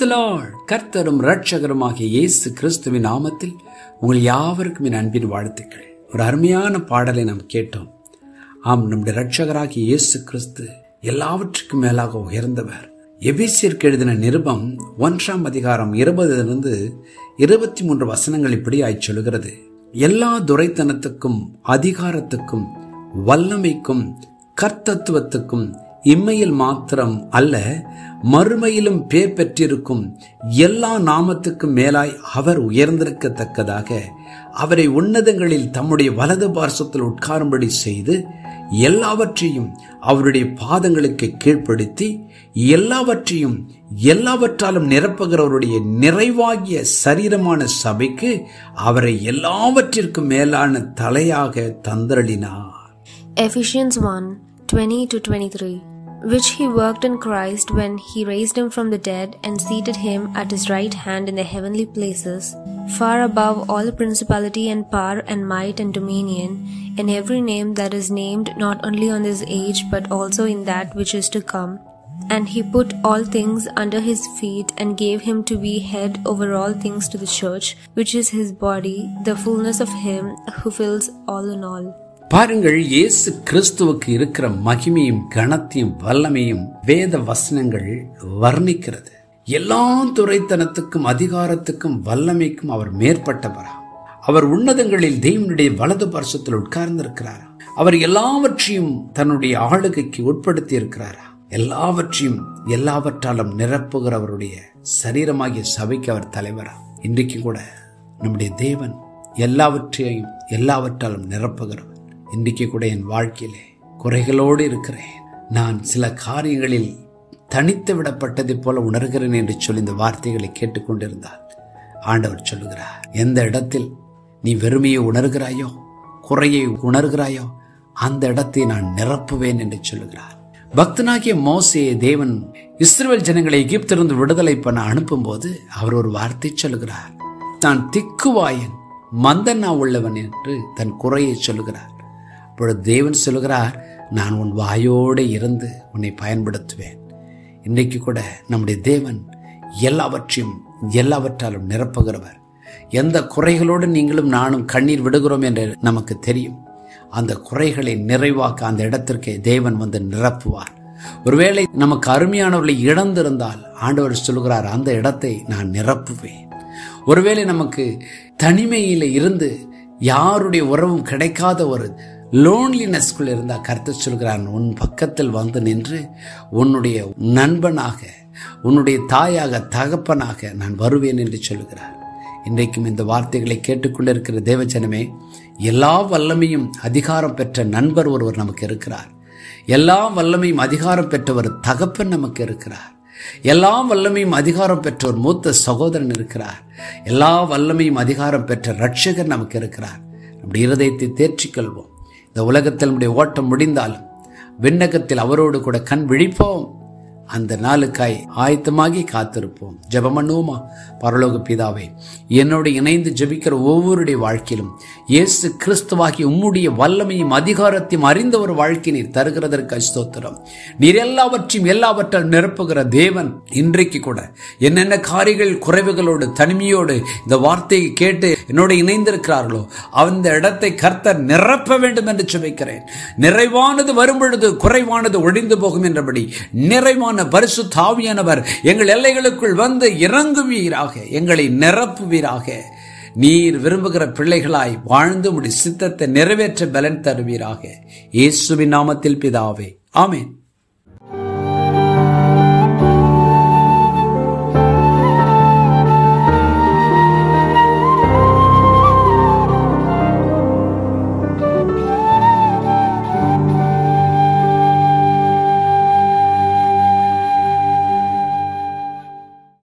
பிரைசலாள் கர்த்தரும் ரட்சகருமாகிய இயேசு கிறிஸ்துவின் நாமத்தில் உங்கள் யாவருக்கும் என் அன்பின் வாழ்த்துக்கள் ஒரு அருமையான பாடலை நாம் கேட்டோம் ஆம் நம்முடைய ரட்சகராகிய இயேசு கிறிஸ்து எல்லாவற்றுக்கும் மேலாக உயர்ந்தவர் எபிசியருக்கு எழுதின நிருபம் ஒன்றாம் அதிகாரம் இருபதிலிருந்து இருபத்தி மூன்று வசனங்கள் இப்படியாய் சொல்கிறது எல்லா துரைத்தனத்துக்கும் அதிகாரத்துக்கும் வல்லமைக்கும் கர்த்தத்துவத்துக்கும் இம்மையில் மாத்திரம் அல்ல மறுமையிலும் பேர் பெற்றிருக்கும் எல்லா நாமத்துக்கும் மேலாய் அவர் உயர்ந்திருக்கத்தக்கதாக அவரை உன்னதங்களில் தம்முடைய வலது பார்சத்தில் உட்காரும்படி செய்து எல்லாவற்றையும் அவருடைய பாதங்களுக்கு கீழ்ப்படுத்தி எல்லாவற்றையும் எல்லாவற்றாலும் நிரப்புகிறவருடைய நிறைவாகிய சரீரமான சபைக்கு அவரை எல்லாவற்றிற்கும் மேலான தலையாக தந்தரளினார் Ephesians 1 20 to 23, which he worked in Christ when he raised him from the dead and seated him at his right hand in the heavenly places, far above all principality and power and might and dominion, in every name that is named not only on this age but also in that which is to come. And he put all things under his feet and gave him to be head over all things to the church, which is his body, the fullness of him who fills all in all. பாருங்கள் இயேசு கிறிஸ்துவுக்கு இருக்கிற மகிமையும் கணத்தையும் வல்லமையும் வேத வசனங்கள் வர்ணிக்கிறது எல்லா துறைத்தனத்துக்கும் அதிகாரத்துக்கும் வல்லமைக்கும் அவர் மேற்பட்டவரா அவர் உன்னதங்களில் தெய்வனுடைய வலது பரிசத்தில் உட்கார்ந்திருக்கிறாரா அவர் எல்லாவற்றையும் தன்னுடைய ஆளுகைக்கு உட்படுத்தி இருக்கிறாரா எல்லாவற்றையும் எல்லாவற்றாலும் நிரப்புகிறவருடைய சரீரமாகிய சபைக்கு அவர் தலைவரா இன்றைக்கு கூட நம்முடைய தேவன் எல்லாவற்றையும் எல்லாவற்றாலும் நிரப்புகிறவர் இன்றைக்கு கூட என் வாழ்க்கையிலே குறைகளோடு இருக்கிறேன் நான் சில காரியங்களில் தனித்து விடப்பட்டதைப் போல உணர்கிறேன் என்று சொல்லி இந்த வார்த்தைகளை கேட்டுக்கொண்டிருந்தால் ஆண்டவர் சொல்லுகிறார் எந்த இடத்தில் நீ வெறுமையை உணர்கிறாயோ குறையை உணர்கிறாயோ அந்த இடத்தை நான் நிரப்புவேன் என்று சொல்லுகிறார் பக்தனாகிய மோசையை தேவன் இஸ்ரேல் ஜனங்களை எகிப்திலிருந்து விடுதலை பண்ண அனுப்பும்போது அவர் ஒரு வார்த்தை சொல்லுகிறார் தான் திக்குவாயன் மந்தனா உள்ளவன் என்று தன் குறையை சொல்லுகிறார் அப்பொழுது தேவன் சொல்லுகிறார் நான் உன் வாயோடு இருந்து உன்னை பயன்படுத்துவேன் இன்றைக்கு கூட நம்முடைய தேவன் எல்லாவற்றையும் எல்லாவற்றாலும் நிரப்புகிறவர் எந்த குறைகளோடு நீங்களும் நானும் கண்ணீர் விடுகிறோம் என்று நமக்கு தெரியும் அந்த குறைகளை நிறைவாக்க அந்த இடத்திற்கு தேவன் வந்து நிரப்புவார் ஒருவேளை நமக்கு அருமையானவர்களை இழந்திருந்தால் ஆண்டவர் சொல்கிறார் அந்த இடத்தை நான் நிரப்புவேன் ஒருவேளை நமக்கு தனிமையில இருந்து யாருடைய உறவும் கிடைக்காத ஒரு லோன்லினஸ்குள்ள இருந்தா கருத்து சொல்கிறான் உன் பக்கத்தில் வந்து நின்று உன்னுடைய நண்பனாக உன்னுடைய தாயாக தகப்பனாக நான் வருவேன் என்று சொல்லுகிறார் இன்றைக்கும் இந்த வார்த்தைகளை கேட்டுக்கொண்டிருக்கிற தேவஜனமே எல்லா வல்லமையும் அதிகாரம் பெற்ற நண்பர் ஒருவர் நமக்கு இருக்கிறார் எல்லா வல்லமையும் அதிகாரம் பெற்ற ஒரு தகப்பன் நமக்கு இருக்கிறார் எல்லா வல்லமையும் அதிகாரம் பெற்ற ஒரு மூத்த சகோதரன் இருக்கிறார் எல்லா வல்லமையும் அதிகாரம் பெற்ற ரட்சகர் நமக்கு இருக்கிறார் நம்முடைய இருதயத்தை தேற்றிக்கொள்வோம் இந்த உலகத்தில் நம்முடைய ஓட்டம் முடிந்தாலும் விண்ணகத்தில் அவரோடு கூட கண் விழிப்போம் அந்த நாளுக்காய் ஆயத்தமாகி காத்திருப்போம் ஜெபம் பண்ணுவோமா பரலோக பிதாவை என்னோடு இணைந்து ஜெபிக்கிற ஒவ்வொருடைய வாழ்க்கையிலும் இயேசு கிறிஸ்துவாகி உம்முடைய வல்லமையும் அதிகாரத்தையும் அறிந்த ஒரு வாழ்க்கை நீர் தருகிறதற்கு ஸ்தோத்திரம் நீர் எல்லாவற்றையும் எல்லாவற்றால் நிரப்புகிற தேவன் இன்றைக்கு கூட என்னென்ன காரியங்கள் குறைவுகளோடு தனிமையோடு இந்த வார்த்தையை கேட்டு என்னோடு இணைந்திருக்கிறார்களோ அந்த இடத்தை கர்த்தர் நிரப்ப வேண்டும் என்று சுமைக்கிறேன் நிறைவானது வரும் பொழுது குறைவானது ஒழிந்து போகும் என்றபடி நிறைவான பரிசு தாவியானவர் எங்கள் எல்லைகளுக்குள் வந்து இறங்குவீராக எங்களை நிரப்புவீராக நீர் விரும்புகிற பிள்ளைகளாய் வாழ்ந்து முடி சித்தத்தை நிறைவேற்ற பலன் தருவீராக இயேசுவின் நாமத்தில் பிதாவே ஆமேன்